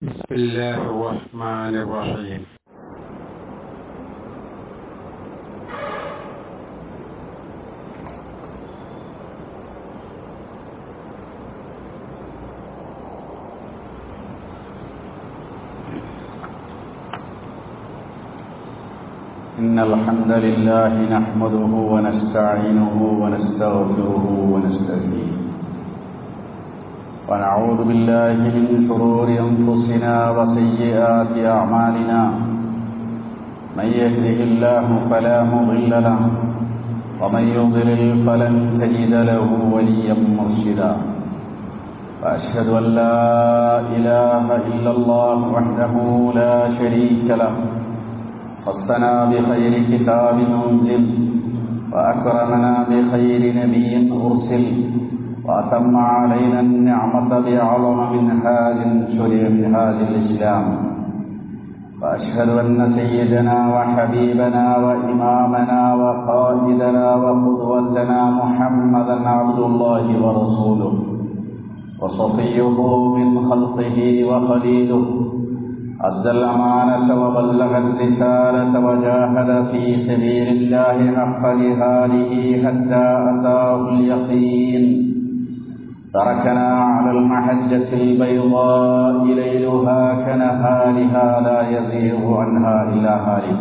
بسم الله الرحمن الرحيم إن الحمد لله نحمده ونستعينه ونستغفره ونستهديه ونعوذ بالله من شرور أنفسنا وسيئات أعمالنا من يهده الله فلا مضل له ومن يضلل فلن تجد له وليا مرشدا وأشهد أن لا إله إلا الله وحده لا شريك له خصنا بخير كتاب أنزل وأكرمنا بخير نبي أرسل وأتم علينا النعمة بأعظم منهاج شرع منهاج الإسلام وأشهد أن سيدنا وحبيبنا وإمامنا وقائدنا وقدوتنا محمدا عبد الله ورسوله وصفيه من خلقه وخليله أدى الأمانة وبلغ الرسالة وجاهد في سبيل الله حق جهاده حتى أتاه اليقين تركنا على المحجة البيضاء ليلها كنهارها لا يزيغ عنها إلا هالك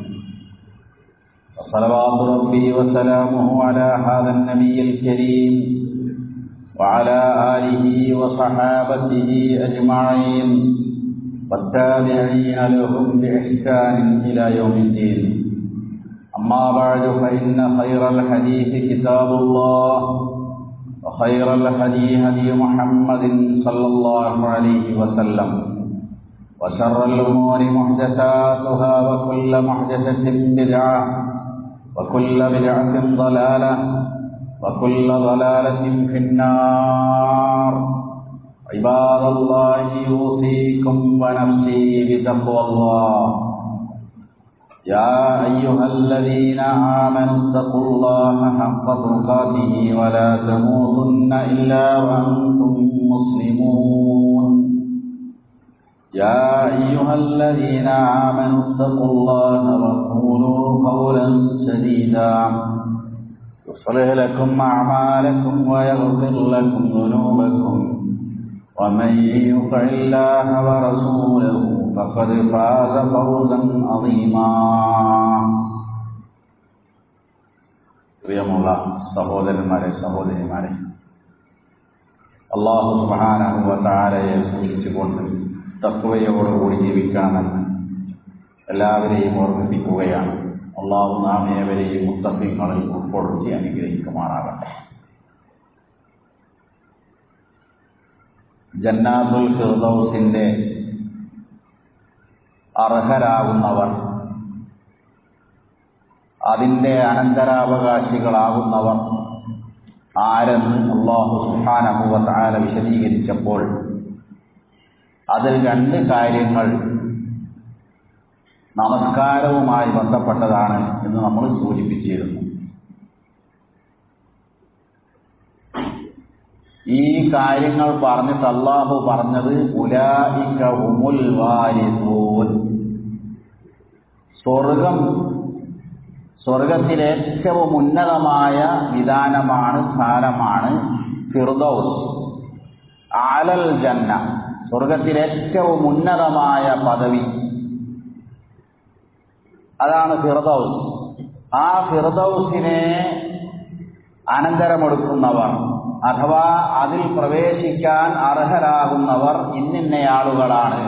وصلوات ربي وسلامه على هذا النبي الكريم وعلى آله وصحابته أجمعين والتابعين لهم بإحسان إلى يوم الدين أما بعد فإن خير الحديث كتاب الله وخير الهدي هدي محمد صلى الله عليه وسلم وشر الأمور محدثاتها وكل محدثة بدعة وكل بدعة ضلالة وكل ضلالة في النار عباد الله يوصيكم ونفسي بتقوى الله يا أيها الذين آمنوا اتقوا الله حق تقاته ولا تموتن إلا وأنتم مسلمون يا أيها الذين آمنوا اتقوا الله وقولوا قولا سديدا يصلح لكم أعمالكم ويغفر لكم ذنوبكم ومن يطع الله ورسوله فقد فاز فوزا عظيما പ്രിയമുള്ള സഹോദരന്മാരെ സഹോദരിമാരെ അള്ളാഹു സുബാനഹുവ താരയെ സൂക്ഷിച്ചുകൊണ്ട് തത്വയോടുകൂടി ജീവിക്കണമെന്ന് എല്ലാവരെയും ഓർമ്മിപ്പിക്കുകയാണ് അള്ളാഹു നാം ഏവരെയും മുത്തഫിങ്ങളിൽ ഉൾപ്പെടുത്തി അനുഗ്രഹിക്കുമാറാകട്ടെ ജന്നാത്തുൽ ഫിർദൗസിന്റെ അർഹരാകുന്നവർ അതിന്റെ അനന്തരാവകാശികളാകുന്നവർ ആരെന്ന് അള്ളാഹു സുഹാനഹുവത്ത് ആല വിശദീകരിച്ചപ്പോൾ അതിൽ രണ്ട് കാര്യങ്ങൾ നമസ്കാരവുമായി ബന്ധപ്പെട്ടതാണ് എന്ന് നമ്മൾ സൂചിപ്പിച്ചിരുന്നു ഈ കാര്യങ്ങൾ പറഞ്ഞിട്ട് അള്ളാഹു പറഞ്ഞത് ഉലായിക ഉമുൽ വാരിസൂൻ സ്വർഗം സ്വർഗത്തിലെ ഏറ്റവും ഉന്നതമായ വിധാനമാണ് സ്ഥാനമാണ് ഫിർദൌസ് ആലൽ ജന്ന സ്വർഗത്തിലെ ഏറ്റവും ഉന്നതമായ പദവി അതാണ് ഫിർദൌസ് ആ ഫിർദൌസിനെ അനന്തരമെടുക്കുന്നവർ അഥവാ അതിൽ പ്രവേശിക്കാൻ അർഹരാകുന്നവർ ഇന്നിന്ന ആളുകളാണ്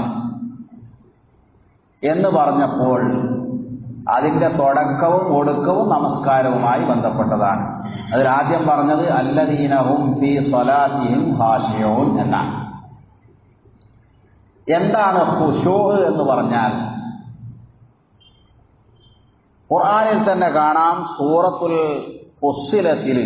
എന്ന് പറഞ്ഞപ്പോൾ അതിന്റെ തുടക്കവും ഒടുക്കവും നമസ്കാരവുമായി ബന്ധപ്പെട്ടതാണ് അതിലാദ്യം പറഞ്ഞത് അല്ലദീനഹും ഫി സ്വലാത്തിഹിം ഹാഷിയോൻ എന്നാണ് എന്താണ് ഹുഷോ എന്ന് പറഞ്ഞാൽ ഖുർആനിൽ തന്നെ കാണാം സൂറത്തുൽ ഫുസ്സിലത്തിൽ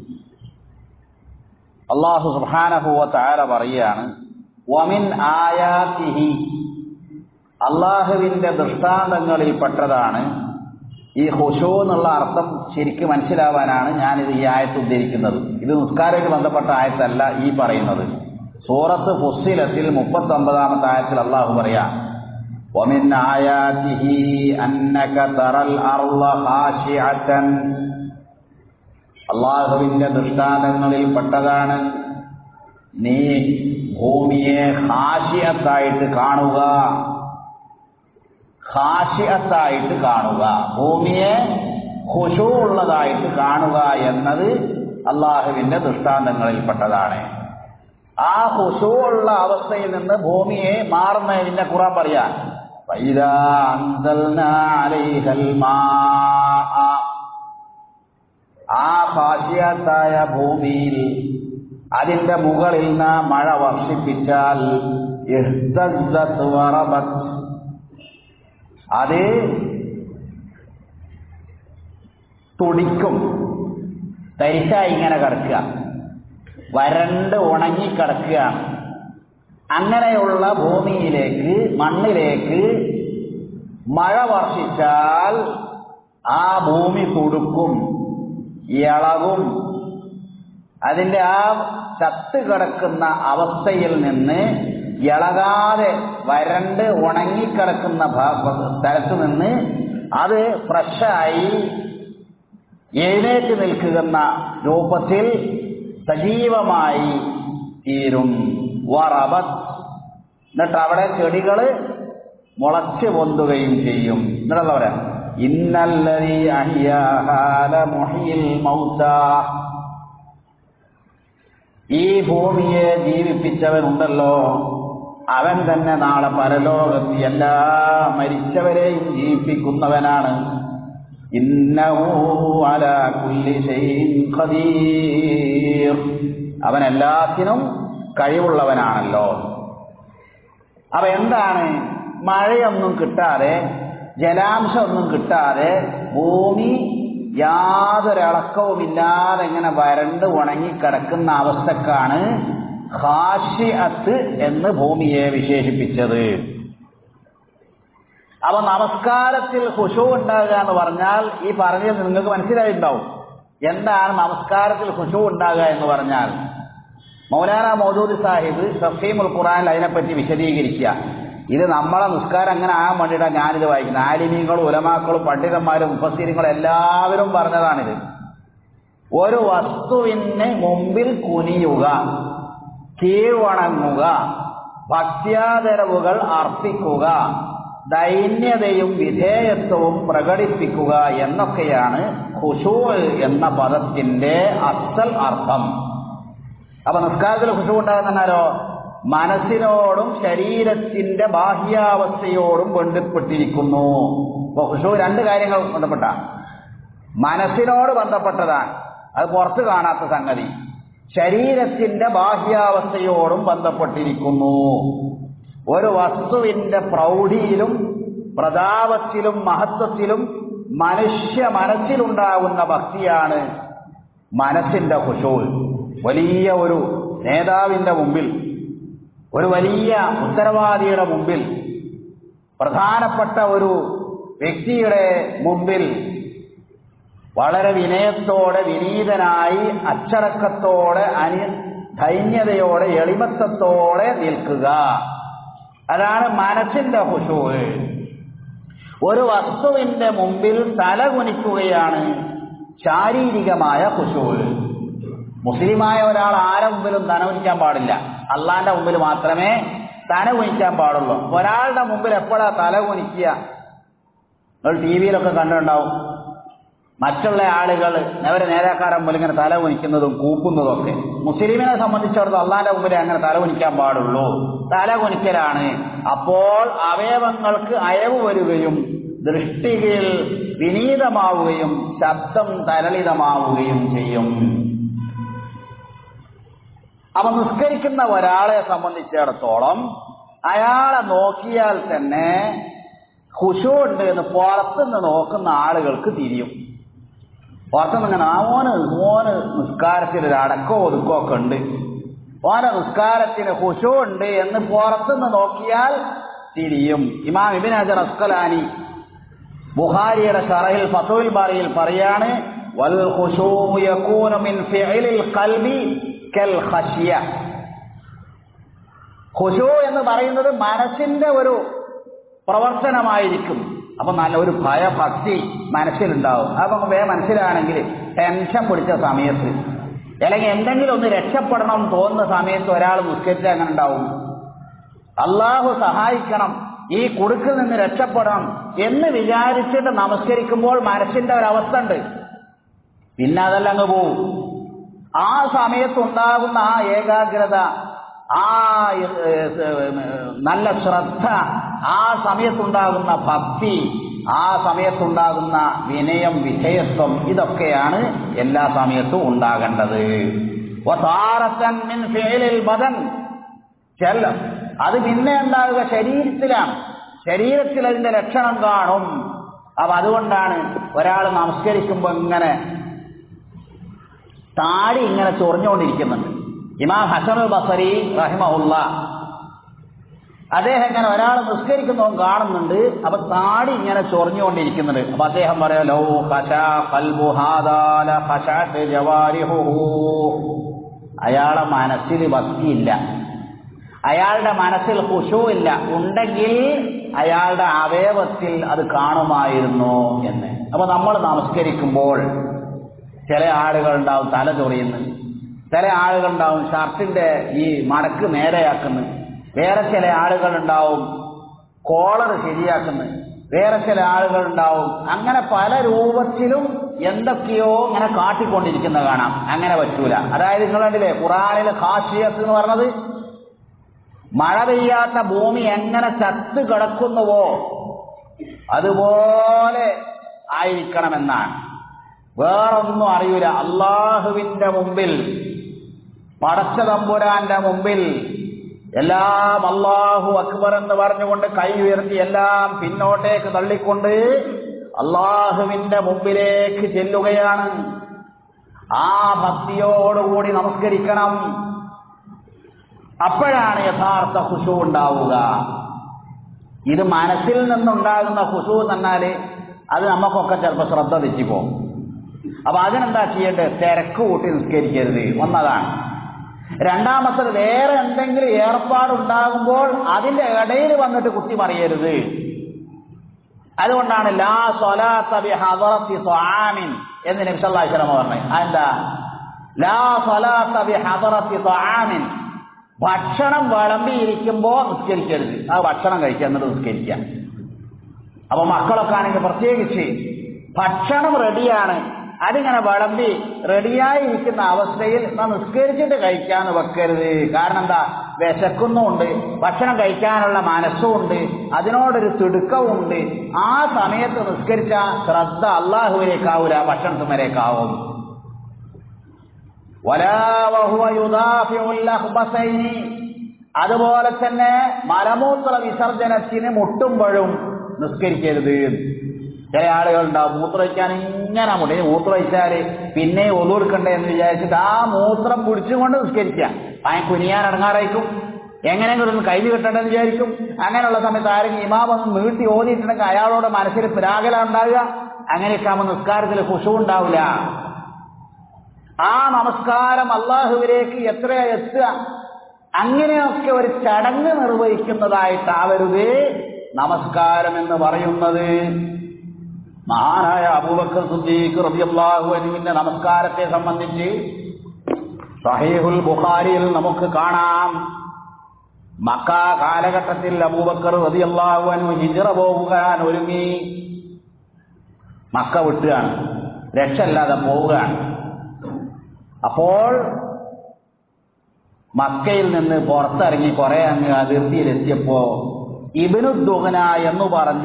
അള്ളാഹു സുബാനഹുവ താര പറയുകയാണ് വമിൻ ആയാത്തിഹി അള്ളാഹുവിന്റെ ദൃഷ്ടാന്തങ്ങളിൽ പെട്ടതാണ് ഈ ഹുഷോ എന്നുള്ള അർത്ഥം ശരിക്കും മനസ്സിലാവാനാണ് ഞാനിത് ഈ ആയത്ത് ഉദ്ധരിക്കുന്നത് ഇത് നിസ്കാരമായിട്ട് ബന്ധപ്പെട്ട ആയത്തല്ല ഈ പറയുന്നത് സൂറത്ത് ഫുസ്സിലത്തിൽ മുപ്പത്തി ഒമ്പതാമത്തെ ആയത്തിൽ അള്ളാഹു പറയാം ومن آياته أنك ترى الأرض خاشعة അള്ളാഹുവിന്റെ ദൃഷ്ടാന്തങ്ങളിൽ പെട്ടതാണ് നീ ഭൂമിയെ ഹാഷിയത്തായിട്ട് കാണുക ഹാഷിയത്തായിട്ട് കാണുക ഭൂമിയെ ഹുഷു ഉള്ളതായിട്ട് കാണുക എന്നത് അള്ളാഹുവിന്റെ ദൃഷ്ടാന്തങ്ങളിൽപ്പെട്ടതാണ് ആ ഹുഷു ഉള്ള അവസ്ഥയിൽ നിന്ന് ഭൂമിയെ മാറുന്നതിന്റെ ഖുറാൻ പറയാൻ فإذا أنزلنا عليها الماء ആ ഹാഷിയത്തായ ഭൂമിയിൽ അതിന്റെ മുകളിൽ നിന്ന് മഴ വർഷിപ്പിച്ചാൽ ഇഹ്തസ്സത്ത് വറബത്ത് അത് തുടിക്കും തരിശായി ഇങ്ങനെ കിടക്കുക വരണ്ട് ഉണങ്ങി കിടക്കുകയാണ് അങ്ങനെയുള്ള ഭൂമിയിലേക്ക് മണ്ണിലേക്ക് മഴ വർഷിച്ചാൽ ആ ഭൂമി തുടുക്കും ഇളകും അതിന്റെ ആ ചത്ത് കിടക്കുന്ന അവസ്ഥയിൽ നിന്ന് ഇളകാതെ വരണ്ട് ഉണങ്ങിക്കിടക്കുന്ന സ്ഥലത്ത് നിന്ന് അത് ഫ്രഷായി എഴുന്നേറ്റ് നിൽക്കുന്ന രൂപത്തിൽ സജീവമായി തീരും വറബത്ത് എന്നിട്ട് അവിടെ ചെടികൾ മുളച്ച് പൊന്തുകയും ചെയ്യും എന്നിട്ടുള്ള പറയാം ഇന്നല്ലതി അഹ്യാഹാല മുഹിയിൽ മൗത്ത ഈ ഭൂമിയെ ജീവിപ്പിച്ചവനുണ്ടല്ലോ അവൻ തന്നെ നാളെ പരലോകത്ത് എല്ലാ മരിച്ചവരെയും ജീവിപ്പിക്കുന്നവനാണ് ഇന്നഹു അലാ കുല്ലി ഷൈഇൻ ഖദീർ അവൻ എല്ലാത്തിനും കഴിവുള്ളവനാണല്ലോ അപ്പൊ എന്താണ് മഴയൊന്നും കിട്ടാതെ ജലാംശമൊന്നും കിട്ടാതെ ഭൂമി യാതൊരു ഇളക്കവുമില്ലാതെ ഇങ്ങനെ വരണ്ട് ഉണങ്ങിക്കിടക്കുന്ന അവസ്ഥക്കാണ് ഹാഷിഅത്ത് എന്ന് ഭൂമിയെ വിശേഷിപ്പിച്ചത് അപ്പൊ നമസ്കാരത്തിൽ ഹുഷു ഉണ്ടാകുക എന്ന് പറഞ്ഞാൽ ഈ പറഞ്ഞത് നിങ്ങൾക്ക് മനസ്സിലായിട്ടുണ്ടാവും എന്താണ് നമസ്കാരത്തിൽ ഹുഷു ഉണ്ടാകുക എന്ന് പറഞ്ഞാൽ മൗലാന മൗദൂദ് സാഹിബ് സഫീമുൽ ഖുറാനിൽ അതിനെപ്പറ്റി വിശദീകരിക്കുക ഇത് നമ്മളെ നിസ്കാരം അങ്ങനെ ആകാൻ വേണ്ടിയിട്ടാണ് ഞാനിത് വായിക്കുന്നത് ആലിമീങ്ങളും ഉലമാക്കളും പണ്ഡിതന്മാരും മുഫസീരങ്ങളും എല്ലാവരും പറഞ്ഞതാണിത് ഒരു വസ്തുവിന് മുമ്പിൽ കുനിയുക കീഴ്വണങ്ങുക ഭക്ത്യാദരവുകൾ അർപ്പിക്കുക ദൈന്യതയും വിധേയത്വവും പ്രകടിപ്പിക്കുക എന്നൊക്കെയാണ് ഖുശൂ എന്ന പദത്തിന്റെ അസൽ അർത്ഥം അപ്പൊ നിസ്കാരത്തിൽ ഖുശൂ ഉണ്ടാകുന്നാരോ മനസ്സിനോടും ശരീരത്തിന്റെ ബാഹ്യാവസ്ഥയോടും ബന്ധപ്പെട്ടിരിക്കുന്നു അപ്പൊ ഖുശൂ രണ്ട് കാര്യങ്ങൾ ബന്ധപ്പെട്ട മനസ്സിനോട് ബന്ധപ്പെട്ടതാണ് അത് പുറത്ത് കാണാത്ത സംഗതി ശരീരത്തിന്റെ ബാഹ്യാവസ്ഥയോടും ബന്ധപ്പെട്ടിരിക്കുന്നു ഒരു വസ്തുവിന്റെ പ്രൗഢിയിലും പ്രതാപത്തിലും മഹത്വത്തിലും മനുഷ്യ മനസ്സിലുണ്ടാകുന്ന ഭക്തിയാണ് മനസ്സിന്റെ കുശോൾ വലിയ ഒരു നേതാവിന്റെ മുമ്പിൽ ഒരു വലിയ ഉത്തരവാദിയുടെ മുമ്പിൽ പ്രധാനപ്പെട്ട ഒരു വ്യക്തിയുടെ മുമ്പിൽ വളരെ വിനയത്തോടെ വിനീതനായി അച്ചടക്കത്തോടെ അനി ധൈന്യതയോടെ എളിമത്തത്തോടെ നിൽക്കുക അതാണ് മനസ്സിന്റെ ഹുഷൂർ ഒരു വസ്തുവിന്റെ മുമ്പിൽ തല കുനിക്കുകയാണ് ശാരീരികമായ ഹുഷൂർ മുസ്ലിമായ ഒരാൾ ആരെ മുമ്പിലും തല കുനിക്കാൻ പാടില്ല അള്ളാന്റെ മുമ്പിൽ മാത്രമേ തല കുനിക്കാൻ പാടുള്ളൂ ഒരാളുടെ മുമ്പിൽ എപ്പോഴാ തല കുനിക്കുക നിങ്ങൾ ടി വിയിലൊക്കെ കണ്ടിട്ടുണ്ടാവും മറ്റുള്ള ആളുകൾ അവരെ നേതാക്കാരൻ മുമ്പിൽ ഇങ്ങനെ തല കുനിക്കുന്നതും കൂപ്പുന്നതും ഒക്കെ മുസ്ലിമിനെ സംബന്ധിച്ചിടത്തോളം അള്ളാന്റെ മുമ്പിൽ അങ്ങനെ തല കുനിക്കാൻ പാടുള്ളൂ തല കുനിക്കലാണ് അപ്പോൾ അവയവങ്ങൾക്ക് അയവ് വരികയും ദൃഷ്ടിയിൽ വിനീതമാവുകയും ശബ്ദം തരളിതമാവുകയും ചെയ്യും അപ്പൊ നിസ്കരിക്കുന്ന ഒരാളെ സംബന്ധിച്ചിടത്തോളം അയാളെ നോക്കിയാൽ തന്നെ ഖുശു ഉണ്ട് എന്ന് പുറത്തുനിന്ന് നോക്കുന്ന ആളുകൾക്ക് തിരിയും പുറത്തുനിന്ന് ഇങ്ങനെ ആ ഓന് ഓന് നിസ്കാരത്തിൽ ഒരു അടക്കോ ഒതുക്കോ ഒക്കെ ഉണ്ട് ഓന നിസ്കാരത്തിന് ഖുശു ഉണ്ട് എന്ന് പുറത്തുനിന്ന് നോക്കിയാൽ തിരിയും ഇമാം ഇബിൻ അജർ അസ്കലാനി ബുഹാരിയുടെ ഷറഹിൽ ഫത്തുൽ ബാറിയിൽ പറയാണ് വൽ ഖുശൂ യകൂനു മിൻ ഫിഇലിൽ ഖൽബി കൽ ഖശിയ ഖുശു എന്ന് പറയുന്നത് മനസ്സിന്റെ ഒരു പ്രവർത്തനമായിരിക്കും അപ്പൊ നല്ല ഒരു ഭയഭക്തി മനസ്സിലുണ്ടാവും അപ്പൊ വേ മനസ്സിലാണെങ്കിൽ ടെൻഷൻ പിടിച്ച സമയത്ത് അല്ലെങ്കിൽ എന്തെങ്കിലും ഒന്ന് രക്ഷപ്പെടണം എന്ന് തോന്നുന്ന സമയത്ത് ഒരാൾ നിസ്കരിച്ചാൽ അങ്ങനെ ഉണ്ടാവും അള്ളാഹു സഹായിക്കണം ഈ കുടുക്കിൽ നിന്ന് രക്ഷപ്പെടണം എന്ന് വിചാരിച്ചിട്ട് നമസ്കരിക്കുമ്പോൾ മനസ്സിന്റെ ഒരവസ്ഥ ഉണ്ട് പിന്നെ അതെല്ലാം അങ്ങ് പോവും ആ സമയത്തുണ്ടാകുന്ന ആ ഏകാഗ്രത ആ ഏഹ്, നല്ല ശ്രദ്ധ ആ സമയത്തുണ്ടാകുന്ന ഭക്തി ആ സമയത്തുണ്ടാകുന്ന വിനയം വിധേയത്വം ഇതൊക്കെയാണ് എല്ലാ സമയത്തും ഉണ്ടാകേണ്ടത് വസാറത്തൻ മിൻ ഫിഅലിൽ ബദൻ ചെല്ലം അത് പിന്നെ ഉണ്ടാകുക ശരീരത്തിലാണ് ശരീരത്തിൽ അതിന്റെ ലക്ഷണം കാണും അപ്പൊ അതുകൊണ്ടാണ് ഒരാൾ നമസ്കരിക്കുമ്പോൾ ഇങ്ങനെ താടി ഇങ്ങനെ ചൊറിഞ്ഞുകൊണ്ടിരിക്കുന്നുണ്ട് ഇമാം ഹസനുൽ ബസരി റഹിമഹുല്ല അദ്ദേഹം ഇങ്ങനെ ഒരാൾ നിസ്കരിക്കുന്നവൻ കാണുന്നുണ്ട് അപ്പൊ താടി ഇങ്ങനെ ചൊറിഞ്ഞുകൊണ്ടിരിക്കുന്നുണ്ട് അപ്പൊ അദ്ദേഹം പറയാം ലോ ഖശാ ഖൽബു ഹാദാ ലഖശഅത് ജവാരിഹുഹു അയാളെ മനസ്സിൽ ഭക്തിയില്ല അയാളുടെ മനസ്സിൽ ഇല്ല ഉണ്ടെങ്കിൽ അയാളുടെ അവയവത്തിൽ അത് കാണുമായിരുന്നു എന്ന് അപ്പൊ നമ്മൾ നമസ്കരിക്കുമ്പോൾ ചില ആളുകൾ ഉണ്ടാവും തല ചൊറിയുന്നു ചില ആളുകൾ ഉണ്ടാവും ഷർട്ടിന്റെ ഈ മടക്ക് നേരെയാക്കുന്നു വേറെ ചില ആളുകൾ ഉണ്ടാവും കോളർ ശരിയാക്കുന്നു വേറെ ചില ആളുകൾ ഉണ്ടാവും അങ്ങനെ പല രൂപത്തിലും എന്തൊക്കെയോ ഇങ്ങനെ കാട്ടിക്കൊണ്ടിരിക്കുന്ന കാണാം അങ്ങനെ പറ്റൂല അതായത് നിങ്ങൾ കണ്ടില്ലേ ഖുറാനിലെ ഖാഷിയത്ത് എന്ന് പറഞ്ഞത് മഴ പെയ്യാത്ത ഭൂമി എങ്ങനെ ചത്ത് കിടക്കുന്നുവോ അതുപോലെ ആയിരിക്കണമെന്നാണ് വേറൊന്നും അറിയൂല അള്ളാഹുവിന്റെ മുമ്പിൽ പടച്ച തമ്പുരാന്റെ മുമ്പിൽ എല്ലാം അള്ളാഹു അക്ബർ എന്ന് പറഞ്ഞുകൊണ്ട് കൈ ഉയർത്തി എല്ലാം പിന്നോട്ടേക്ക് തള്ളിക്കൊണ്ട് അള്ളാഹുവിന്റെ മുമ്പിലേക്ക് ചെല്ലുകയാണ് ആ ഭക്തിയോടുകൂടി നമസ്കരിക്കണം അപ്പോഴാണ് യഥാർത്ഥ ഖുശു ഉണ്ടാവുക ഇത് മനസ്സിൽ നിന്നുണ്ടാകുന്ന ഖുശു എന്നാല് അത് നമുക്കൊക്കെ ചിലപ്പോൾ ശ്രദ്ധ തെറ്റിപ്പോകും അപ്പൊ അതിനെന്താ ചെയ്യേണ്ടത് തിരക്ക് കൂട്ടി നിസ്കരിക്കരുത് ഒന്നതാണ് രണ്ടാമത്തത് വേറെ എന്തെങ്കിലും ഏർപ്പാടുണ്ടാകുമ്പോൾ അതിന്റെ ഇടയിൽ വന്നിട്ട് കുത്തി മറിയരുത് അതുകൊണ്ടാണ് ലാ സ്വലാത്ത ബി ഹദറത്തി ത്വആമിൻ എന്ന് നബി സല്ലല്ലാഹു അലൈഹി വസല്ലം പറഞ്ഞത് അതെന്താ ലാ സ്വലാത്ത ബി ഹദറത്തി ത്വആമിൻ ഭക്ഷണം വിളമ്പിയിരിക്കുമ്പോ നിസ്കരിക്കരുത് ആ ഭക്ഷണം കഴിക്കുക എന്നിട്ട് നിസ്കരിക്കാം അപ്പൊ മക്കളൊക്കെ ആണെങ്കിൽ പ്രത്യേകിച്ച് ഭക്ഷണം റെഡിയാണ് അതിങ്ങനെ വിളമ്പി റെഡിയായി ഇരിക്കുന്ന അവസ്ഥയിൽ നാം നിസ്കരിച്ചിട്ട് കഴിക്കാന്ന് വെക്കരുത് കാരണം എന്താ വിശക്കുന്നുമുണ്ട് ഭക്ഷണം കഴിക്കാനുള്ള മനസ്സുമുണ്ട് അതിനോടൊരു തിടുക്കവുമുണ്ട് ആ സമയത്ത് നിസ്കരിച്ച ശ്രദ്ധ അള്ളാഹുവിലേക്കാവൂല ഭക്ഷണത്തുമരേക്കാവും അതുപോലെ തന്നെ മലമൂത്ര വിസർജനത്തിന് മുട്ടുമ്പോഴും നിസ്കരിക്കരുത് ചില ആളുകളുണ്ടാവും മൂത്രമൊഴിക്കാൻ ഇങ്ങനെ മുടി മൂത്രമൊഴിച്ചാല് പിന്നെ ഒതുകൊടുക്കണ്ടേ എന്ന് വിചാരിച്ചിട്ട് ആ മൂത്രം പിടിച്ചുകൊണ്ട് നിസ്കരിക്കുക ഭയ കുനിയാൻ ഇറങ്ങാറായിരിക്കും എങ്ങനെയെങ്കിലും ഒന്ന് കൈ കിട്ടണ്ടെന്ന് വിചാരിക്കും അങ്ങനെയുള്ള സമയത്ത് ആരെങ്കിലും ഇമാം ഒന്ന് നീട്ടി ഓതിയിട്ടുണ്ടെങ്കിൽ അയാളോട് മനസ്സിൽ പിരാകല ഉണ്ടാവുക അങ്ങനെയൊക്കെ ആകുമ്പോൾ നിസ്കാരത്തിൽ ഖുഷു ഉണ്ടാവില്ല ആ നമസ്കാരം അള്ളാഹുവിലേക്ക് എത്രയാ എത്തുക അങ്ങനെയൊക്കെ ഒരു ചടങ്ങ് നിർവഹിക്കുന്നതായിട്ടാവരുത് നമസ്കാരം എന്ന് പറയുന്നത് മഹാനായ അബൂബക്കർ സുദ്ദീഖ് റബിയല്ലാഹു അനുവിന്റെ നമസ്കാരത്തെ സംബന്ധിച്ച് സഹീഹുൽ ബുഖാരിയിൽ നമുക്ക് കാണാം മക്ക കാലഘട്ടത്തിൽ അബൂബക്കർ റബിയല്ലാഹു അനു ഹിജറ പോകാൻ ഒരുങ്ങി മക്ക വിട്ടുകയാണ് രക്ഷല്ലാതെ പോവുകയാണ് അപ്പോൾ മക്കയിൽ നിന്ന് പുറത്തിറങ്ങി കുറെ അങ്ങ് അതിർത്തിയിലെത്തിയപ്പോ ഇബിനുദ്ദുഹന എന്ന് പറഞ്ഞ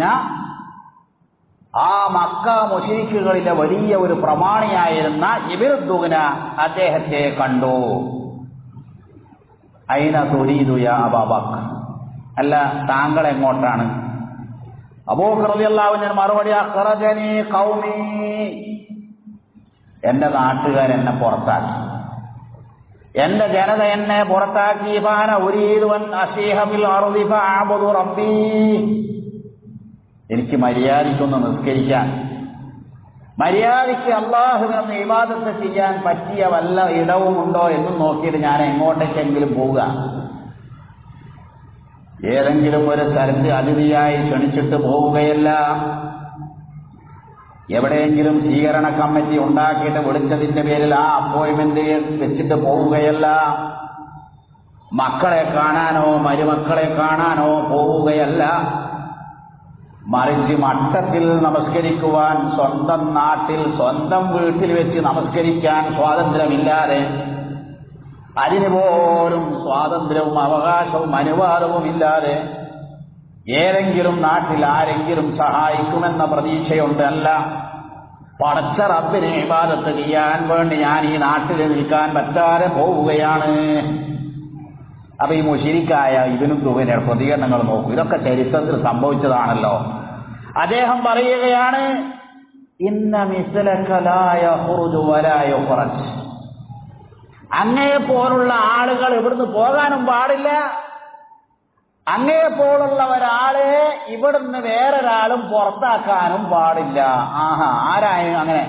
ആ മക്ക മുഷരിക്കുകളിലെ വലിയ ഒരു പ്രമാണിയായിരുന്ന ഇബിനുദ്ദുഹന അദ്ദേഹത്തെ കണ്ടു അയിന തുരീദുയ അബാബക് അല്ല താങ്കൾ എങ്ങോട്ടാണ് അബൂഖറിയാവുന്ന മറുപടി അഖറജനി കൗമി എന്റെ നാട്ടുകാരെന്നെ പുറത്താക്കി എന്റെ ജനത എന്നെ പുറത്താക്കി ഫാന ഉരീതുവൻ അസീഹബിൽ അറുദിഫ ആബുദു റബ്ബീ എനിക്ക് മര്യാദയ്ക്കൊന്ന് നിസ്കരിക്കാൻ മര്യാദയ്ക്ക് അള്ളാഹുവിനൊന്ന് ഇബാദത്ത് ചെയ്യാൻ പറ്റിയ വല്ല ഇടവും ഉണ്ടോ എന്നും നോക്കിയിട്ട് ഞാൻ എങ്ങോട്ടേക്കെങ്കിലും പോവുക ഏതെങ്കിലും ഒരു സ്ഥലത്ത് അതിഥിയായി ക്ഷണിച്ചിട്ട് പോവുകയല്ല എവിടെയെങ്കിലും സ്വീകരണ കമ്മിറ്റി ഉണ്ടാക്കിയിട്ട് വിളിച്ചതിന്റെ പേരിൽ ആ അപ്പോയിന്റ്മെന്റ് വെച്ചിട്ട് പോവുകയല്ല മക്കളെ കാണാനോ മരുമക്കളെ കാണാനോ പോവുകയല്ല മറിച്ച് മട്ടത്തിൽ നമസ്കരിക്കുവാൻ സ്വന്തം നാട്ടിൽ സ്വന്തം വീട്ടിൽ വെച്ച് നമസ്കരിക്കാൻ സ്വാതന്ത്ര്യമില്ലാതെ അതിന് പോലും സ്വാതന്ത്ര്യവും അവകാശവും അനുവാദവും ഇല്ലാതെ ഏതെങ്കിലും നാട്ടിൽ ആരെങ്കിലും സഹായിക്കുമെന്ന പ്രതീക്ഷയുണ്ട് അല്ല പടച്ച റബ്ബിനെ ഇബാദത്ത് ചെയ്യാൻ വേണ്ടി ഞാൻ ഈ നാട്ടിൽ നിൽക്കാൻ പറ്റാതെ പോവുകയാണ് അപ്പൊ ഈ മുഷിരിക്കായ ഇതിനും തുകയുടെ പ്രതികരണങ്ങൾ നോക്കൂ ഇതൊക്കെ ചരിത്രത്തിൽ സംഭവിച്ചതാണല്ലോ അദ്ദേഹം പറയുകയാണ് ഇന്ന മിസലക്കലായ വലായ കുറച്ച് അങ്ങയെ പോലുള്ള ആളുകൾ ഇവിടുന്ന് പോകാനും പാടില്ല അങ്ങയെ പോലുള്ള ഒരാളെ ഇവിടുന്ന് വേറൊരാളും പുറത്താക്കാനും പാടില്ല ആഹാ ആരായും അങ്ങനെ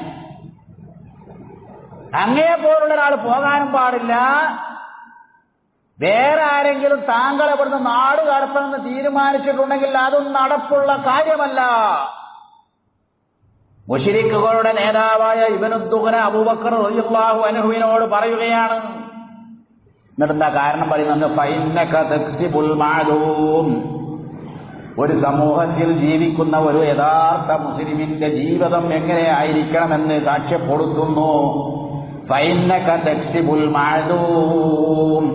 അങ്ങയെ പോലുള്ള ഒരാൾ പോകാനും പാടില്ല വേറെ ആരെങ്കിലും താങ്കൾ ഇവിടുന്ന് നാട് കടത്തണമെന്ന് തീരുമാനിച്ചിട്ടുണ്ടെങ്കിൽ അതും നടപ്പുള്ള കാര്യമല്ല മുഷിരിക്കുകളുടെ നേതാവായ ഇവനുദ്ദുഹന അബൂബക്കർ റളിയല്ലാഹു അൻഹുവിനോട് പറയുകയാണ് എന്നിട്ടെന്താ കാരണം പറയുന്നത് ഫൈന്നക തക്സിബുൽ മാലൂം ഒരു സമൂഹത്തിൽ ജീവിക്കുന്ന ഒരു യഥാർത്ഥ മുസ്ലിമിന്റെ ജീവിതം എങ്ങനെ ആയിരിക്കണമെന്ന് സാക്ഷ്യപ്പെടുത്തുന്നു ഫൈന്നക തക്സിബുൽ മാലൂം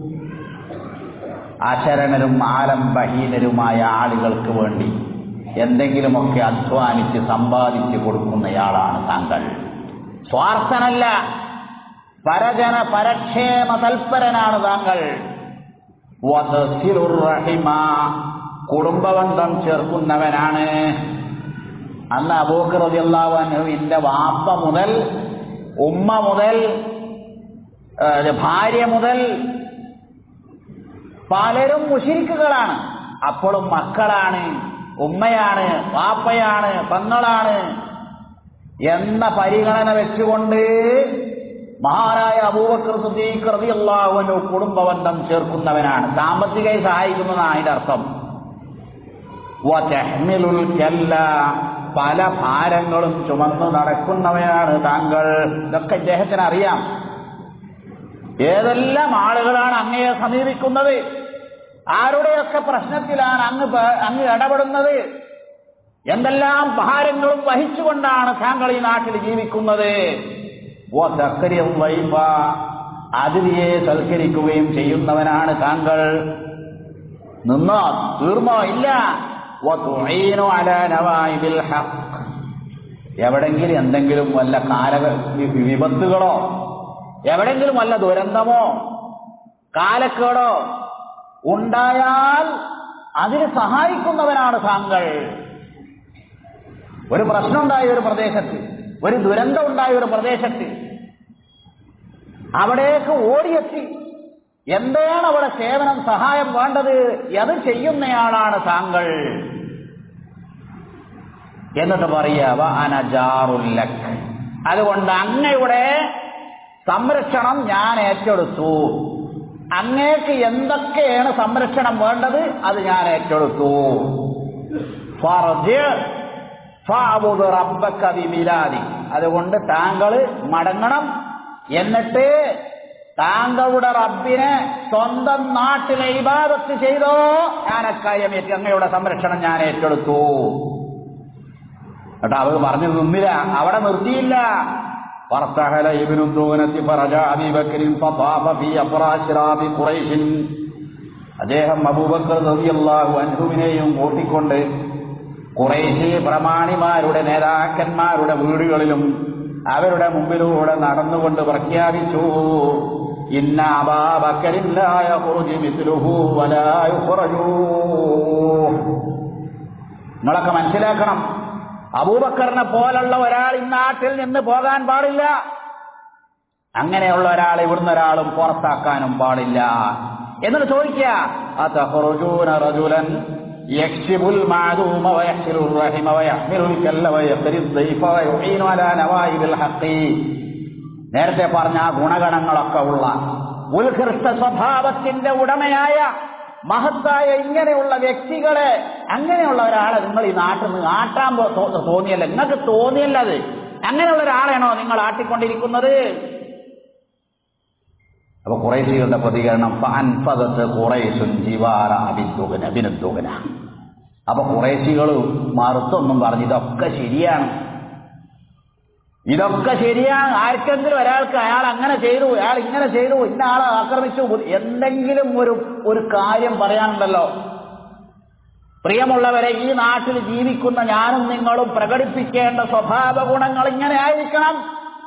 അശരണരും ആലംബഹീനരുമായ ആളുകൾക്ക് വേണ്ടി എന്തെങ്കിലുമൊക്കെ അധ്വാനിച്ച് സമ്പാദിച്ചു കൊടുക്കുന്നയാളാണ് താങ്കൾ സ്വാർത്ഥനല്ല പരജന പരക്ഷേമ തൽപരനാണ് താങ്കൾ വതസിറുർ റഹിമ കുടുംബബന്ധം ചേർക്കുന്നവനാണ് അന്ന് അബൂക്കറിയാവുന്നതിന്റെ വാപ്പ മുതൽ ഉമ്മ മുതൽ ഏഹ്, ഭാര്യ മുതൽ പലരും മുഷിരിക്കുകളാണ് അപ്പോഴും മക്കളാണ് ഉമ്മയാണ് വാപ്പയാണ് പെങ്ങളാണ് എന്ന പരിഗണന വെച്ചുകൊണ്ട് മഹാനായ അബൂബക്കർ സുദ്ദീഖ് റളിയല്ലാഹു അൻഹു കുടുംബബന്ധം ചേർക്കുന്നവനാണ് സാമ്പത്തികമായി സഹായിക്കുന്നതാണ് അതിന്റെ അർത്ഥം വതഹ്മിലുൽ കല്ല പല ഭാരങ്ങളും ചുമന്നു നടക്കുന്നവനാണ് താങ്കൾ ഇതൊക്കെ ഇദ്ദേഹത്തിന് അറിയാം ഏതെല്ലാം ആളുകളാണ് അങ്ങയെ സമീപിക്കുന്നത് ആരുടെയൊക്കെ പ്രശ്നത്തിലാണ് അങ്ങ് പ- അങ്ങ് ഇടപെടുന്നത് എന്തെല്ലാം ഭാരങ്ങളും വഹിച്ചുകൊണ്ടാണ് താങ്കൾ ഈ നാട്ടിൽ ജീവിക്കുന്നത് ഓ സക്കരിയും വൈഫ അതിഥിയെ സൽക്കരിക്കുകയും ചെയ്യുന്നവനാണ് താങ്കൾ നിന്നോ തീർന്നോ ഇല്ല ഓ തുഴീനോ അല നവായിബിൽ ഹഖ് എവിടെങ്കിലും എന്തെങ്കിലും വല്ല കാലക വി- വിപത്തുകളോ എവിടെങ്കിലും വല്ല ദുരന്തമോ കാലക്കേടോ ഉണ്ടായാൽ അതിന് സഹായിക്കുന്നവനാണ് താങ്കൾ ഒരു പ്രശ്നം ഉണ്ടായ ഒരു പ്രദേശത്ത് ഒരു ദുരന്തം ഉണ്ടായ ഒരു പ്രദേശത്ത് അവിടേക്ക് ഓടിയെത്തി എന്താണ് അവിടെ സേവനം സഹായം വേണ്ടത് അത് ചെയ്യുന്നയാളാണ് താങ്കൾ എന്നിട്ട് പറയാവ അനജാറുല്ലക് അതുകൊണ്ട് അങ്ങയുടെ സംരക്ഷണം ഞാൻ ഏറ്റെടുത്തു അങ്ങേക്ക് എന്തൊക്കെയാണ് സംരക്ഷണം വേണ്ടത് അത് ഞാൻ ഏറ്റെടുത്തു ഫർജ് ഫഅബുദ് റബ്ബക ബിമിലാദി അതുകൊണ്ട് താങ്കൾ മടങ്ങണം എന്നിട്ട് താങ്കളുടെ റബ്ബിനെ സ്വന്തം നാട്ടിലെ ഇബാദത്ത് ചെയ്തോ ഞാൻ അക്കാര്യമേറ്റ് അങ്ങയുടെ സംരക്ഷണം ഞാൻ ഏറ്റെടുത്തു കേട്ടോ അവർ പറഞ്ഞു നിന്നില്ല അവിടെ നിർത്തിയില്ല فارتحل ابن الدونة فرجع أبي بكر فطاف في أفراش راب قريش അദ്ദേഹം അബൂബക്കർ റളിയല്ലാഹു അൻഹുവിനെയും കൂട്ടിക്കൊണ്ട് കുറേശ്ശി പ്രമാണിമാരുടെ നേതാക്കന്മാരുടെ വീടുകളിലും അവരുടെ മുമ്പിലൂടെ നടന്നുകൊണ്ട് പ്രഖ്യാപിച്ചു ഇന്ന അബാബക്കരില്ലായ നിങ്ങളൊക്കെ മനസ്സിലാക്കണം അബൂബക്കറിനെ പോലുള്ള ഒരാൾ ഈ നാട്ടിൽ നിന്ന് പോകാൻ പാടില്ല അങ്ങനെയുള്ള ഒരാളെ ഇവിടുന്ന് ഒരാളും പുറത്താക്കാനും പാടില്ല എന്നിട്ട് ചോദിക്കുക أتخرجون رجلا يكسب المعدوم ويحسر الرحم ويحمل الكل ويقري الضيف ويعين على نوائب الحق നേരത്തെ പറഞ്ഞ ആ ഗുണഗണങ്ങളൊക്കെ ഉള്ള ഉത്കൃഷ്ട സ്വഭാവത്തിന്റെ ഉടമയായ മഹത്തായ ഇങ്ങനെയുള്ള വ്യക്തികളെ അങ്ങനെയുള്ള ഒരാളെ നിങ്ങൾ ഈ നാട്ടിൽ നിന്ന് ആട്ടാൻ പോ- തോ- തോന്നിയല്ല നിങ്ങൾക്ക് തോന്നിയല്ല അത് അങ്ങനെയുള്ള ഒരാളെയാണോ നിങ്ങൾ ആട്ടിക്കൊണ്ടിരിക്കുന്നത് അപ്പൊ കുറേശികളുടെ പ്രതികരണം ഫഅൻഫദത്ത് ഖുറൈശുൻ ജിവാറ അബിദ്ദുഗന ബിനുദ്ദുഗന അപ്പൊ കുറേശികൾ മറുത്തൊന്നും പറഞ്ഞു ഇതൊക്കെ ശരിയാണ് ഇതൊക്കെ ശരിയാണ് ആർക്കെങ്കിലും ഒരാൾക്ക് അയാൾ അങ്ങനെ ചെയ്തു അയാൾ ഇങ്ങനെ ചെയ്തു ഇന്ന ആളെ ആക്രമിച്ചു എന്തെങ്കിലും ഒരു ഒരു കാര്യം പറയാനുണ്ടല്ലോ പ്രിയമുള്ളവരെ ഈ നാട്ടിൽ ജീവിക്കുന്ന ഞാനും നിങ്ങളും പ്രകടിപ്പിക്കേണ്ട സ്വഭാവ ഗുണങ്ങൾ ഇങ്ങനെ ആയിരിക്കണം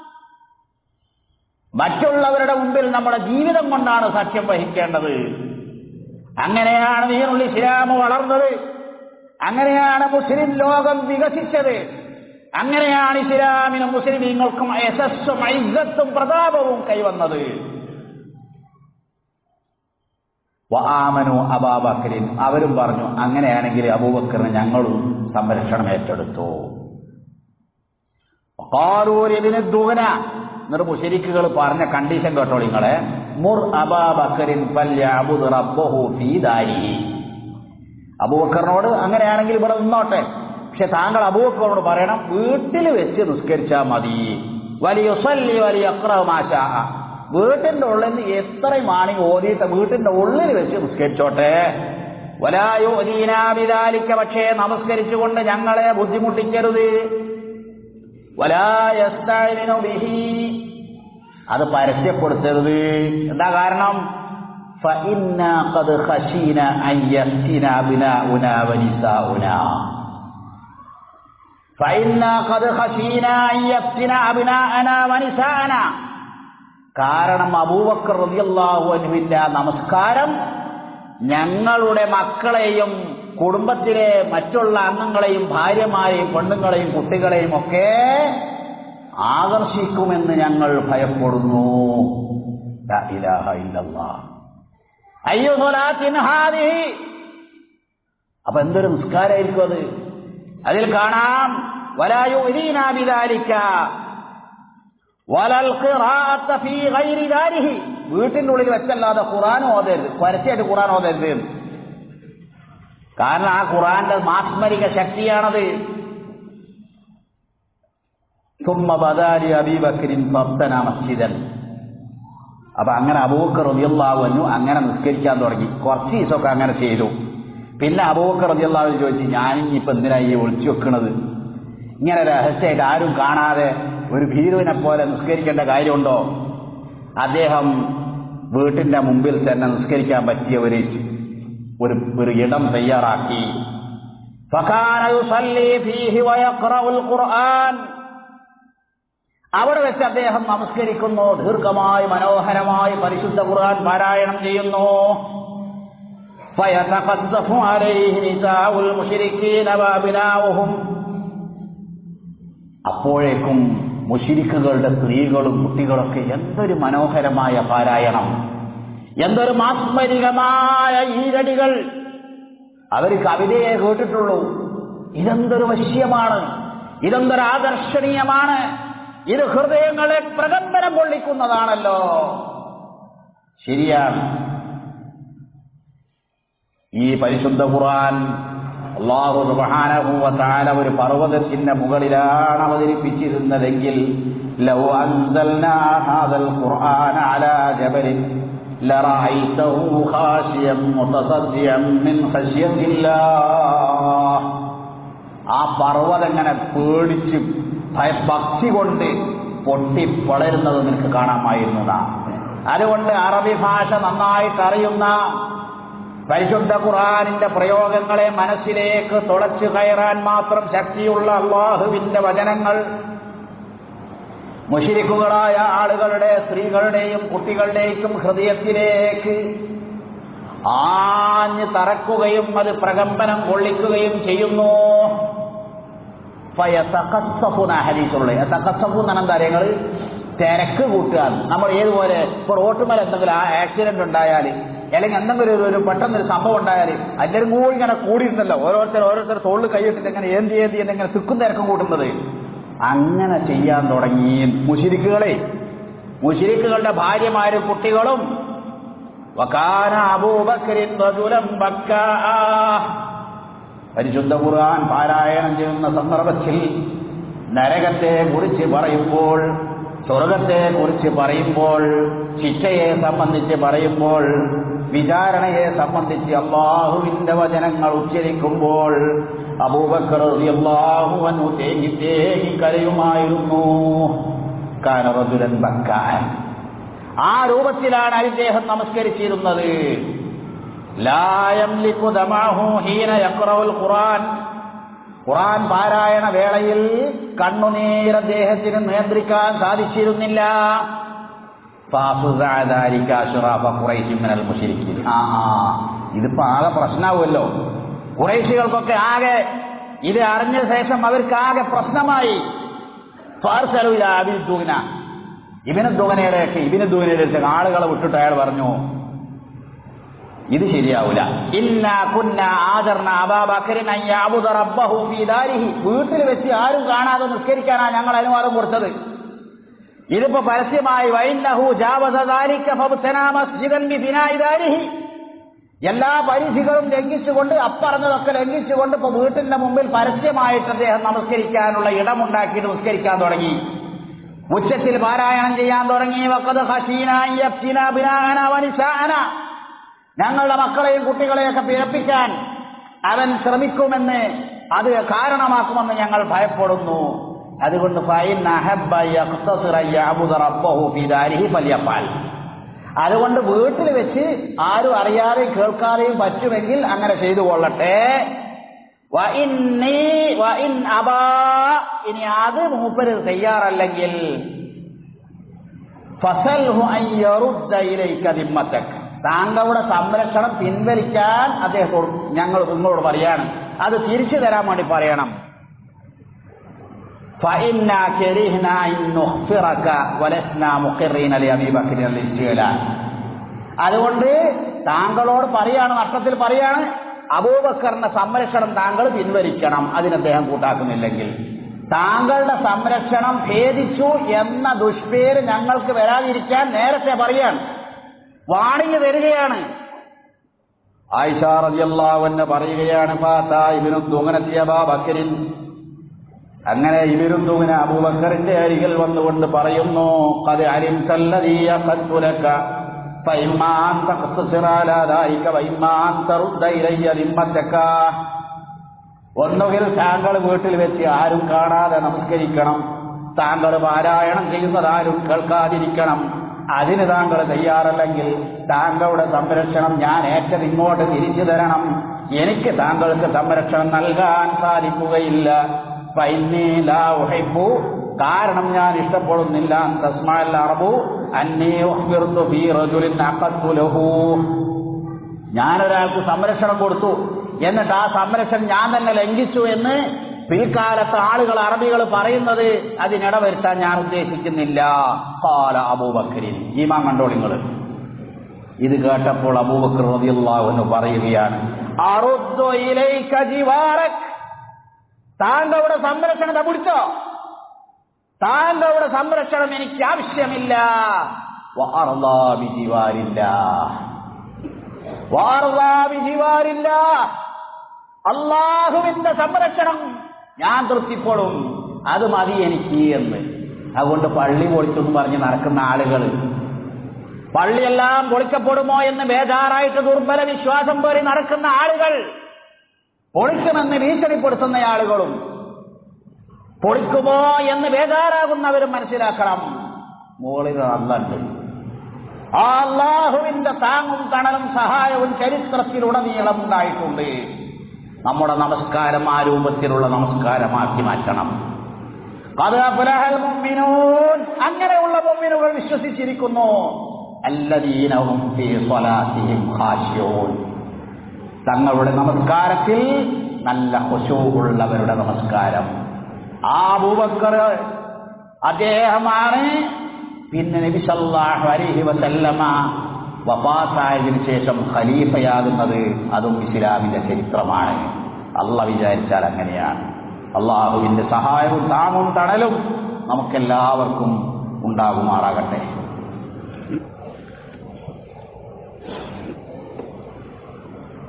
മറ്റുള്ളവരുടെ മുമ്പിൽ നമ്മുടെ ജീവിതം കൊണ്ടാണ് സാക്ഷ്യം വഹിക്കേണ്ടത് അങ്ങനെയാണ് ദീനുൽ ഇസ്ലാം വളർന്നത് അങ്ങനെയാണ് മുസ്ലിം ലോകം വികസിച്ചത് അങ്ങനെയാണ് ഇസ്ലാമിനും മുസ്ലിമീങ്ങൾക്കും യശസ്സും ഐസത്തും പ്രതാപവും കൈവന്നത് വആമനു അബാബക്കറിൻ അവരും പറഞ്ഞു അങ്ങനെയാണെങ്കിൽ അബൂബക്കറിന് ഞങ്ങളും സംരക്ഷണം ഏറ്റെടുത്തു ഖാറൂരിന് ദുഹന എന്നിട്ട് മുശരിക്കുകൾ പറഞ്ഞ കണ്ടീഷൻ കേട്ടോ നിങ്ങളെ മുർ അബാബക്കറിൻ ഫല്യഅബുദ് റബ്ബഹു ഫീ ദാരിഹി അബൂബക്കറിനോട് അങ്ങനെയാണെങ്കിൽ ഇവിടെ നിന്നോട്ടെ പക്ഷെ താങ്കൾ അബൂബക്കറിനോട് പറയണം വീട്ടിൽ വെച്ച് നിസ്കരിച്ചാൽ മതി വലിയ വലിയ അക്രമാശ വീട്ടിന്റെ ഉള്ളിൽ നിന്ന് എത്രയും മാണി ഓതിയിട്ട് വീട്ടിന്റെ ഉള്ളിൽ വെച്ച് നിസ്കരിച്ചോട്ടെ വലായോ ദീനാവിതാലിക്ക പക്ഷേ നമസ്കരിച്ചുകൊണ്ട് ഞങ്ങളെ ബുദ്ധിമുട്ടിക്കരുത് വലായസ്താലിനു ബിഹി അത് പരസ്യപ്പെടുത്തരുത് എന്താ കാരണം فإنا قد خشينا أن يفتنا أبناؤنا ونساؤنا فإنا قد خشينا أن يفتنا أبناءنا ونساءنا കാരണം അബൂബക്കർ റളിയല്ലാഹു അൻഹുവിന്റെ ആ നമസ്കാരം ഞങ്ങളുടെ മക്കളെയും കുടുംബത്തിലെ മറ്റുള്ള അംഗങ്ങളെയും ഭാര്യമാരെയും പെണ്ണുങ്ങളെയും കുട്ടികളെയും ഒക്കെ ആകർഷിക്കുമെന്ന് ഞങ്ങൾ ഭയപ്പെടുന്നു ലാ ഇലാഹ ഇല്ലല്ലാഹ് അയ്യോ സ്വലാത്തിൻ ഹാദിഹി അപ്പൊ എന്തൊരു നിസ്കാരമായിരിക്കും അത് അതിൽ കാണാം വലായു ബിദാലിക വലൽ ഖിറാഅത്ത ഫീ ഗൈരി ദാരിഹി വീട്ടിന്റെ ഉള്ളിൽ വെച്ചല്ലാതെ ഖുർആൻ ഓതരുത് പരസ്യമായിട്ട് ഖുർആൻ ഓതരുത് കാരണം ആ ഖുർആന്റെ മാസ്മരിക ശക്തിയാണത് ثم بدا لأبي بكر فابتنى مسجدا അപ്പൊ അങ്ങനെ അബൂക്കർ റതിയല്ലാവുന്നു അങ്ങനെ നിസ്കരിക്കാൻ തുടങ്ങി കുറച്ച് ദിവസമൊക്കെ അങ്ങനെ ചെയ്തു പിന്നെ അബൂക്കർ റതിയല്ലാവു ചോദിച്ചു ഞാനിപ്പോ എന്തിനാ ഈ ഒളിച്ചു വെക്കണത് ഇങ്ങനെ രഹസ്യമായിട്ട് ആരും കാണാതെ ഒരു ഭീരുവിനെ പോലെ നിസ്കരിക്കേണ്ട കാര്യമുണ്ടോ അദ്ദേഹം വീട്ടിന്റെ മുമ്പിൽ തന്നെ നിസ്കരിക്കാൻ പറ്റിയ ഒരു ഒരു ഒരു ഇടം തയ്യാറാക്കി فكان يصلي فيه ويقرأ القرآن അവിടെ വെച്ച് അദ്ദേഹം നമസ്കരിക്കുന്നു ദീർഘമായി മനോഹരമായി പരിശുദ്ധ ഖുർആൻ പാരായണം ചെയ്യുന്നു فيتقذف عليه نساء المشركين وأبناؤهم അപ്പോഴേക്കും മുഷിരിക്കുകളുടെ സ്ത്രീകളും കുട്ടികളൊക്കെ എന്തൊരു മനോഹരമായ പാരായണം എന്തൊരു മാസ്മരികമായ ഈരടികൾ അവർ കവിതയെ കേട്ടിട്ടുള്ളൂ ഇതെന്തൊരു വശ്യമാണ് ഇതെന്തൊരു ആകർഷണീയമാണ് ഇത് ഹൃദയങ്ങളെ പ്രകമ്പനം കൊള്ളിക്കുന്നതാണല്ലോ ശരിയാണ് ഈ പരിശുദ്ധ ഖുർആൻ അള്ളാഹു സുബ്ഹാനഹുവതആല ഒരു പർവ്വതത്തിന്റെ മുകളിലാണ് അവതരിപ്പിച്ചിരുന്നതെങ്കിൽ ലൗ അൻസൽനാ ഹാദൽ ഖുർആന അലാ ജബലിൻ ലറഅയ്തഹു ഖാശിയം മുതസദ്ദിയം മിൻ ഖശ്യത്തില്ലാഹ് ആ പർവ്വതം ഇങ്ങനെ പേടിച്ച് ഭയ- ഭക്തി കൊണ്ട് പൊട്ടി വളരുന്നത് നിനക്ക് കാണാമായിരുന്നതാ അതുകൊണ്ട് അറബി ഭാഷ നന്നായിട്ട് അറിയുന്ന പരിശുദ്ധ ഖുർആനിന്റെ പ്രയോഗങ്ങളെ മനസ്സിലേക്ക് തുളച്ചു കയറാൻ മാത്രം ശക്തിയുള്ള അള്ളാഹുവിന്റെ വചനങ്ങൾ മുഷിരിക്കുകളായ ആളുകളുടെ സ്ത്രീകളുടെയും കുട്ടികളുടെയും ഹൃദയത്തിലേക്ക് ആഞ്ഞ് തറക്കുകയും അത് പ്രകമ്പനം കൊള്ളിക്കുകയും ചെയ്യുന്നു ഫയതഖസ്സഫുന ഹദീസുള്ള തഖസ്സഫു എന്നാണ് എന്താ കാര്യങ്ങൾ തിരക്ക് കൂട്ടുക നമ്മൾ ഏതുപോലെ ഇപ്പോൾ റോട്ടുമേൽ എന്തെങ്കിലും ആ ആക്സിഡന്റ് ഉണ്ടായാൽ അല്ലെങ്കിൽ എന്തെങ്കിലും ഒരു ഒരു പെട്ടെന്നൊരു സംഭവം ഉണ്ടായാൽ എല്ലാവരും കൂടി ഇങ്ങനെ കൂടിയിരുന്നല്ലോ ഓരോരുത്തർ ഓരോരുത്തർ തോളിൽ കൈയിട്ടിട്ട് ഇങ്ങനെ ഏന്തി ഏന്തി ഇങ്ങനെ തിക്കും തിരക്കും കൂട്ടുന്നത് അങ്ങനെ ചെയ്യാൻ തുടങ്ങി മുഷിരിക്കുകളെ മുഷിരിക്കുകളുടെ ഭാര്യമാരും കുട്ടികളും വകാന അബൂബക്രിൻ റജുലൻ ബക്കാഅ. പരിശുദ്ധ ഖുർആൻ പാരായണം ചെയ്യുന്ന സന്ദർഭത്തിൽ നരകത്തെ കുറിച്ച് പറയുമ്പോൾ സ്വർഗത്തെ കുറിച്ച് പറയുമ്പോൾ ശിക്ഷയെ സംബന്ധിച്ച് പറയുമ്പോൾ വിചാരണയെ സംബന്ധിച്ച് അള്ളാഹുവിന്റെ വചനങ്ങൾ ഉച്ചരിക്കുമ്പോൾ അബൂബക്കർ റളിയല്ലാഹു അൻഹു തേങ്ങി തേങ്ങി കരയുമായിരുന്നു കാനറജുലൻ ബക്കാൻ ആ രൂപത്തിലാണ് അദ്ദേഹം നമസ്കരിച്ചിരുന്നത് ലാ യംലികു ദമഅഹു ഹീന യഖറഉൽ ഖുർആൻ ഖുർആൻ പാരായണ വേളയിൽ കണ്ണുനീർ അദ്ദേഹത്തിന് നിയന്ത്രിക്കാൻ സാധിച്ചിരുന്നില്ല ഫാസുദഅ ദാലിക അശ്റാഫ ഖുറൈശി മിനൽ മുശ്രിക്കീൻ ആ ആ ഇതിപ്പോ ആകെ പ്രശ്നമാവുമല്ലോ കുറേശികൾക്കൊക്കെ ആകെ ഇത് അറിഞ്ഞ ശേഷം അവർക്ക് ആകെ പ്രശ്നമായി ഫാർസലുല അബിൻ ദൂന ഇബിന് ദൂനയുടെയൊക്കെ ഇബിന് ദൂനയുടെ ആളുകളെ വിട്ടിട്ട് അയാൾ പറഞ്ഞു ഇത് ശരിയാവൂല ഇന്ന കുന്ന ആദർണ അബാബക്കറിൻ അയ്യാബുദ റബ്ബഹു ഫീ ദാരിഹി വീട്ടിൽ വെച്ച് ആരും കാണാതെ നിസ്കരിക്കാനാ ഞങ്ങൾ അനുവാദം കൊടുത്തത് ഇതിപ്പോ പരസ്യമായി വൈന്നഹു ജാവസ ദാലിക ഫബ്തനാ മസ്ജിദൻ ബി ബിനാഇ ദാരിഹി എല്ലാ പരിധികളും ലംഘിച്ചുകൊണ്ട് അപ്പറഞ്ഞതൊക്കെ ലംഘിച്ചുകൊണ്ട് ഇപ്പൊ വീട്ടിന്റെ മുമ്പിൽ പരസ്യമായിട്ട് അദ്ദേഹം നമസ്കരിക്കാനുള്ള ഇടമുണ്ടാക്കിയിട്ട് നിസ്കരിക്കാൻ തുടങ്ങി ഉച്ചത്തിൽ പാരായണം ചെയ്യാൻ തുടങ്ങി വക്കത് ഹസീന യഫ്തിന ബിനാഅന വനിസാഅന ഞങ്ങളുടെ മക്കളെയും കുട്ടികളെയൊക്കെ പിഴപ്പിക്കാൻ അവൻ ശ്രമിക്കുമെന്ന് അത് കാരണമാക്കുമെന്ന് ഞങ്ങൾ ഭയപ്പെടുന്നു അതുകൊണ്ട് ഫൈൻ അഹബ്ബ യഖ്തസിറ യഅബുദ റബ്ബഹു ഫീ ദാരിഹി ഫലിയഫഅൽ അതുകൊണ്ട് വീട്ടിൽ വെച്ച് ആരും അറിയാതെയും കേൾക്കാതെയും പറ്റുമെങ്കിൽ അങ്ങനെ ചെയ്തു കൊള്ളട്ടെ വ ഇന്നി വ ഇൻ അബാ ഇനി അത് മൂപ്പര് തയ്യാറല്ലെങ്കിൽ ഫസൽഹു അൻ യറുദ്ദ ഇലൈക ദിമ്മത്തക് താങ്കളുടെ സംരക്ഷണം പിൻവലിക്കാൻ അദ്ദേഹത്തോട് ഞങ്ങൾ നിങ്ങളോട് പറയാണ് അത് തിരിച്ചു തരാൻ വേണ്ടി പറയണം فإنا كرهنا أن نخفرك ولسنا مقرين لأبي بكر الاستئلان അതുകൊണ്ട് താങ്കളോട് പറയാണ് നഷ്ടത്തിൽ പറയാണ് അബൂബക്കറിന്റെ സംരക്ഷണം താങ്കൾ പിൻവലിക്കണം അതിന് അദ്ദേഹം കൂട്ടാക്കുന്നില്ലെങ്കിൽ താങ്കളുടെ സംരക്ഷണം ഭേദിച്ചു എന്ന ദുഷ്പേര് ഞങ്ങൾക്ക് വരാതിരിക്കാൻ നേരത്തെ പറയാണ് വാണിങ് തരികയാണ് ആയിഷ റളിയല്ലാഹു അൻഹ പറയുകയാണ് ഫാത്താ ഇബ്നു ദുമനത്തി അബൂബക്കറിൻ അങ്ങനെ ഇവരുന്നൂവിന് അബൂബക്കറിന്റെ അരികിൽ വന്നുകൊണ്ട് പറയുന്നു കത് അലിം തല്ലതീയ കൽപ്പുലക്ക فإما أن تقتصر على ذلك وإما أن ترد إلي ذمتك ഒന്നുകിൽ താങ്കൾ വീട്ടിൽ വെച്ച് ആരും കാണാതെ നമസ്കരിക്കണം താങ്കൾ പാരായണം ചെയ്യുന്നത് ആരും കേൾക്കാതിരിക്കണം അതിന് താങ്കൾ തയ്യാറല്ലെങ്കിൽ താങ്കളുടെ സംരക്ഷണം ഞാൻ ഏറ്റത് ഇങ്ങോട്ട് തിരിച്ചു തരണം എനിക്ക് താങ്കൾക്ക് സംരക്ഷണം നൽകാൻ സാധിക്കുകയില്ല ഫൈന്നീ ലാ ഉഹിബ്ബു കാരണം ഞാൻ ഇഷ്ടപ്പെടുന്നില്ല തസ്മാൽ അറബു അന്നീ ഉഖ്ബിർതു ഫീ റജുലിൻ അഖദ്തു ലഹു ഞാനൊരാൾക്ക് സംരക്ഷണം കൊടുത്തു എന്നിട്ട് ആ സംരക്ഷണം ഞാൻ തന്നെ ലംഘിച്ചു എന്ന് പിൽക്കാലത്ത് ആളുകൾ അറബികൾ പറയുന്നത് അതിനിടവരുത്താൻ ഞാൻ ഉദ്ദേശിക്കുന്നില്ല കാല അബൂബക്കരിൻ ഈമാൻ കണ്ടോളിങ്ങൾ ഇത് കേട്ടപ്പോൾ അബൂബക്കർ റളിയല്ലാഹു അൻഹു പറയുകയാണ് അറുദ്ദു ഇലൈക ജിവാറക് താങ്കളുടെ സംരക്ഷണം ദാ പിടിച്ചോ താങ്കളുടെ സംരക്ഷണം എനിക്ക് ആവശ്യമില്ല വഅർളാ ബിജിവാരില്ലാ. വഅർളാ ബിജിവാരില്ലാ. അള്ളാഹുവിന്റെ സംരക്ഷണം ഞാൻ തൃപ്തിപ്പെടും അത് മതി എനിക്ക് എന്ന് അതുകൊണ്ട് പള്ളി പൊളിച്ചെന്ന് പറഞ്ഞ് നടക്കുന്ന ആളുകൾ പള്ളിയെല്ലാം പൊളിക്കപ്പെടുമോ എന്ന് ബേജാറായിട്ട് ദുർബല വിശ്വാസം പേറി നടക്കുന്ന ആളുകൾ പൊളിക്കുമെന്ന് ഭീഷണിപ്പെടുത്തുന്ന ആളുകളും പൊളിക്കുമോ എന്ന് ബേജാറാകുന്നവരും മനസ്സിലാക്കണം മുകളിൽ അല്ലുണ്ട് ആ അള്ളാഹുവിന്റെ താങ്ങും തണലും സഹായവും ചരിത്രത്തിലുടനീളം ഉണ്ടായിട്ടുണ്ട് നമ്മുടെ നമസ്കാരം ആ രൂപത്തിലുള്ള നമസ്കാരമാക്കി മാറ്റണം قد أفلح المؤمنون അങ്ങനെയുള്ള മുഅ്മിനുകൾ വിശ്വസിച്ചിരിക്കുന്നു الذين هم في صلاتهم خاشعون തങ്ങളുടെ നമസ്കാരത്തിൽ നല്ല ഹുശൂഉള്ളവരുടെ നമസ്കാരം ആ അബൂബക്കർ അദ്ദേഹമാണ് പിന്നെ നബി സല്ലല്ലാഹു അലൈഹി വസല്ലമ വഫാത്തായതിനു ശേഷം ഖലീഫയാകുന്നത് അതും ഇസ്ലാമിന്റെ ചരിത്രമാണ് അല്ല വിചാരിച്ചാൽ അങ്ങനെയാണ് അള്ളാഹുവിന്റെ സഹായവും താങ്ങും തണലും നമുക്കെല്ലാവർക്കും ഉണ്ടാകുമാറാകട്ടെ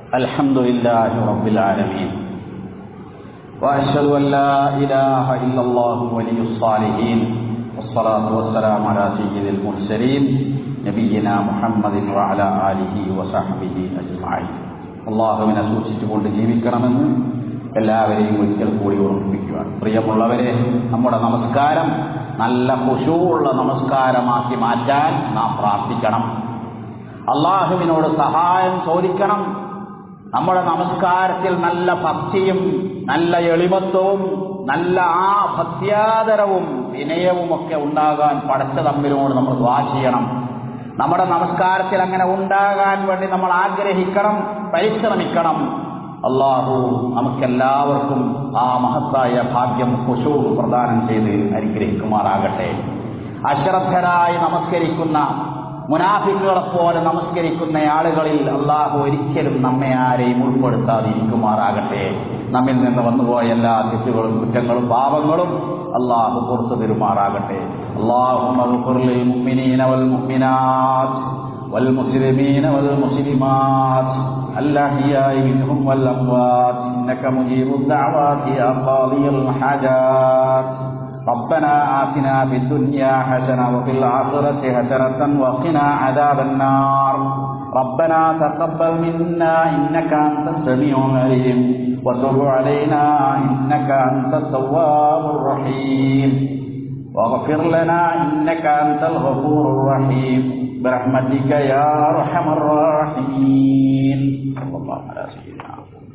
الحمد لله رب العالمين وأشهد أن لا إله إلا الله ولي الصالحين والصلاة والسلام على سيد المرسلين نبينا محمد وعلى آله وصحبه أجمعين അള്ളാഹുവിനെ സൂക്ഷിച്ചുകൊണ്ട് ജീവിക്കണമെന്ന് എല്ലാവരെയും ഒരിക്കൽ കൂടി ഓർമ്മിപ്പിക്കുക പ്രിയമുള്ളവരെ നമ്മുടെ നമസ്കാരം നല്ല ഖുശൂള്ള നമസ്കാരമാക്കി മാറ്റാൻ നാം പ്രാർത്ഥിക്കണം അള്ളാഹുവിനോട് സഹായം ചോദിക്കണം നമ്മുടെ നമസ്കാരത്തിൽ നല്ല ഭക്തിയും നല്ല എളിമത്വവും നല്ല ആ ഭക്ത്യാദരവും വിനയവും ഒക്കെ ഉണ്ടാകാൻ പടച്ച തമ്മിനോട് നമ്മൾ ദ്വാ ചെയ്യണം നമ്മുടെ നമസ്കാരത്തിൽ അങ്ങനെ ഉണ്ടാകാൻ വേണ്ടി നമ്മൾ ആഗ്രഹിക്കണം പരിശ്രമിക്കണം അള്ളാഹു നമുക്കെല്ലാവർക്കും ആ മഹത്തായ ഭാഗ്യം കുശു പ്രദാനം ചെയ്ത് അനുഗ്രഹിക്കുമാറാകട്ടെ അശ്രദ്ധരായി നമസ്കരിക്കുന്ന മുനാഫിക്കുകളെ പോലെ നമസ്കരിക്കുന്ന ആളുകളിൽ അള്ളാഹു ഒരിക്കലും നമ്മെ ആരെയും ഉൾപ്പെടുത്താതിരിക്കുമാറാകട്ടെ നമ്മിൽ നിന്ന് വന്നുപോയ എല്ലാ തെറ്റുകളും കുറ്റങ്ങളും പാപങ്ങളും അള്ളാഹു പുറത്തു തരുമാറാകട്ടെ അള്ളാഹു للمؤمنين والمؤمنات والمسلمين والمسلمات الأحياء منهم والأموات إنك مجيب الدعوات يا قاضي الحاجات ربنا آتنا في الدنيا حسنة وفي الآخرة حسنة وقنا عذاب النار ربنا تقبل منا إنك أنت السميع العليم وتب علينا إنك أنت التواب الرحيم واغفر لنا إنك أنت الغفور الرحيم برحمتك يا أرحم الراحمين صلى الله على سيدنا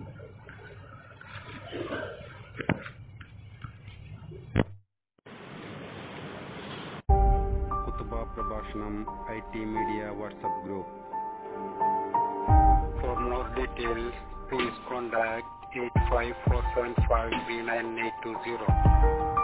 കുത്തുബ പ്രഭാഷണം I T media WhatsApp group For more details, please contact 85475 3980.